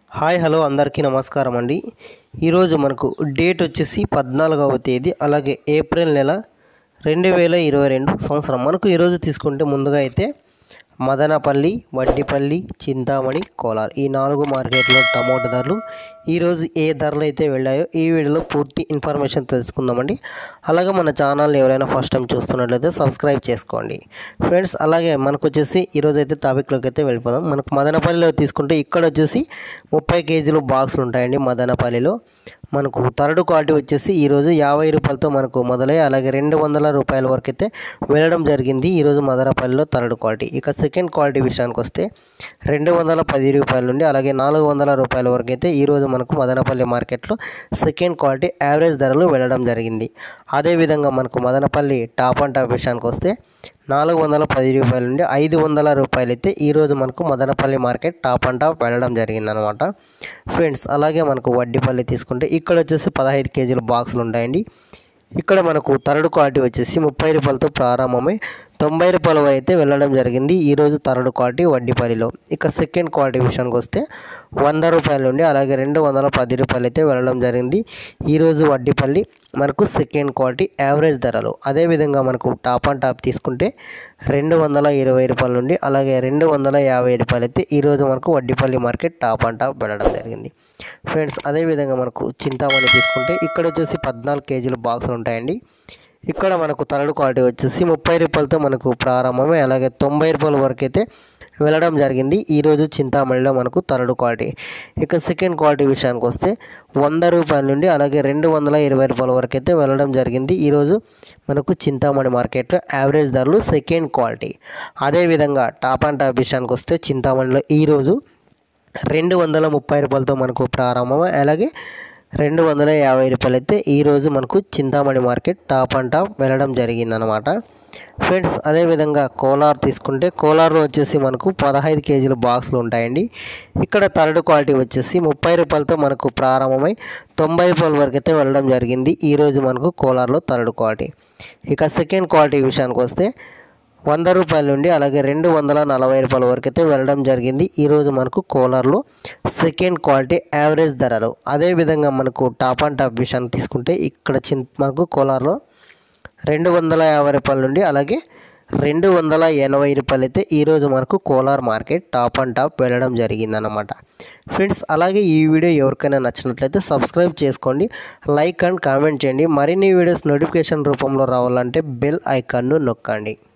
hi hello అందరికీ నమస్కారం అండి ఈరోజు మనకు డేట్ వచ్చేసి పద్నాలుగవ తేదీ అలాగే ఏప్రిల్ నెల రెండు వేల ఇరవై రెండు సంవత్సరం మనకు ఈరోజు తీసుకుంటే ముందుగా అయితే మదనపల్లి వడ్డిపల్లి చింతామణి కోలార్ ఈ నాలుగు మార్కెట్లో టమోటా ధరలు ఈరోజు ఏ ధరలు అయితే వెళ్ళాయో ఈ వీడియోలో పూర్తి ఇన్ఫర్మేషన్ తెలుసుకుందామండి అలాగే మన ఛానల్ ఎవరైనా ఫస్ట్ టైం చూస్తున్నట్లయితే సబ్స్క్రైబ్ చేసుకోండి ఫ్రెండ్స్ అలాగే మనకు వచ్చేసి ఈరోజు అయితే టాపిక్లోకి అయితే వెళ్ళిపోదాం మనకు మదనపల్లిలో తీసుకుంటే ఇక్కడ వచ్చేసి ముప్పై కేజీలు బాక్సులు ఉంటాయండి మదనపల్లిలో మనకు థర్డ్ క్వాలిటీ వచ్చేసి ఈరోజు యాభై రూపాయలతో మనకు మొదలై అలాగే రెండు వందల రూపాయల వరకు అయితే వెళ్ళడం జరిగింది ఈరోజు మదనపల్లిలో థర్డ్ క్వాలిటీ ఇక సెకండ్ క్వాలిటీ విషయానికి వస్తే రెండు వందల పది రూపాయల నుండి అలాగే నాలుగు వందల రూపాయల వరకు అయితే ఈరోజు మనకు మదనపల్లి మార్కెట్లో సెకండ్ క్వాలిటీ యావరేజ్ ధరలు వెళ్ళడం జరిగింది అదేవిధంగా మనకు మదనపల్లి టాప్ అండ్ టాప్ విషయానికి వస్తే నాలుగు వందల పది రూపాయల నుండి ఐదు వందల రూపాయలు అయితే ఈరోజు మనకు Madanapalle market top and top వెళ్ళడం జరిగిందనమాట ఫ్రెండ్స్ అలాగే మనకు వడ్డీపల్లి తీసుకుంటే ఇక్కడ వచ్చేసి పదహైదు కేజీల బాక్సులు ఉంటాయండి ఇక్కడ మనకు థర్డ్ క్వాలిటీ వచ్చేసి ముప్పై రూపాయలతో ప్రారంభమై తొంభై రూపాయలు అయితే వెళ్ళడం జరిగింది ఈరోజు థర్డ్ క్వాలిటీ వడ్డీపల్లిలో ఇక సెకండ్ క్వాలిటీ విషయానికి వస్తే వంద రూపాయల నుండి అలాగే రెండు వందల పది రూపాయలు అయితే వెళ్ళడం జరిగింది ఈరోజు వడ్డీపల్లి మనకు సెకండ్ క్వాలిటీ యావరేజ్ ధరలు అదేవిధంగా మనకు టాప్ అండ్ టాప్ తీసుకుంటే రెండు వందల ఇరవై రూపాయల నుండి అలాగే రెండు వందల యాభై రూపాయలు అయితే ఈరోజు మనకు Vaddipalli market top and top వెళ్ళడం జరిగింది ఫ్రెండ్స్ అదేవిధంగా మనకు చింతామణి తీసుకుంటే ఇక్కడ వచ్చేసి పద్నాలుగు కేజీల బాక్సులు ఉంటాయండి ఇక్కడ మనకు థర్డ్ క్వాలిటీ వచ్చేసి ముప్పై రూపాయలతో మనకు ప్రారంభమై అలాగే తొంభై రూపాయల వరకు అయితే వెళ్ళడం జరిగింది ఈరోజు చింతామణిలో మనకు థర్డ్ క్వాలిటీ ఇక సెకండ్ క్వాలిటీ విషయానికి వస్తే వంద రూపాయల నుండి అలాగే రెండు వందల ఇరవై రూపాయల వరకు అయితే వెళ్ళడం జరిగింది ఈరోజు మనకు చింతామణి మార్కెట్లో యావరేజ్ ధరలు సెకండ్ క్వాలిటీ అదేవిధంగా టాప్ అండ్ టాప్ విషయానికి వస్తే చింతామణిలో ఈరోజు రెండు వందల ముప్పై రూపాయలతో మనకు ప్రారంభం అలాగే రెండు వందల యాభై రూపాయలు అయితే ఈరోజు మనకు Chintamani market top and top వెళ్ళడం జరిగిందనమాట ఫ్రెండ్స్ అదేవిధంగా కోలార్ తీసుకుంటే కోలార్లో వచ్చేసి మనకు పదహైదు కేజీల బాక్సులు ఉంటాయండి ఇక్కడ థర్డ్ క్వాలిటీ వచ్చేసి ముప్పై రూపాయలతో మనకు ప్రారంభమై తొంభై రూపాయల వరకు అయితే వెళ్ళడం జరిగింది ఈరోజు మనకు కోలార్లో థర్డ్ క్వాలిటీ ఇక సెకండ్ క్వాలిటీ విషయానికి వస్తే వంద రూపాయల నుండి అలాగే రెండు వందల నలభై రూపాయల వరకు అయితే వెళ్ళడం జరిగింది ఈరోజు మనకు కోలార్లో సెకండ్ క్వాలిటీ యావరేజ్ ధరలు అదేవిధంగా మనకు టాప్ అండ్ టాప్ విషయాన్ని తీసుకుంటే ఇక్కడ చిన్ మనకు కోలార్లో రెండు వందల యాభై రూపాయల నుండి అలాగే రెండు వందల ఎనభై రూపాయలు అయితే ఈరోజు మనకు Kolar market top and top వెళ్ళడం జరిగిందనమాట ఫ్రెండ్స్ అలాగే ఈ వీడియో ఎవరికైనా నచ్చినట్లయితే సబ్స్క్రైబ్ చేసుకోండి లైక్ అండ్ కామెంట్ చేయండి మరిన్ని వీడియోస్ నోటిఫికేషన్ రూపంలో రావాలంటే బెల్ ఐకాన్ను నొక్కండి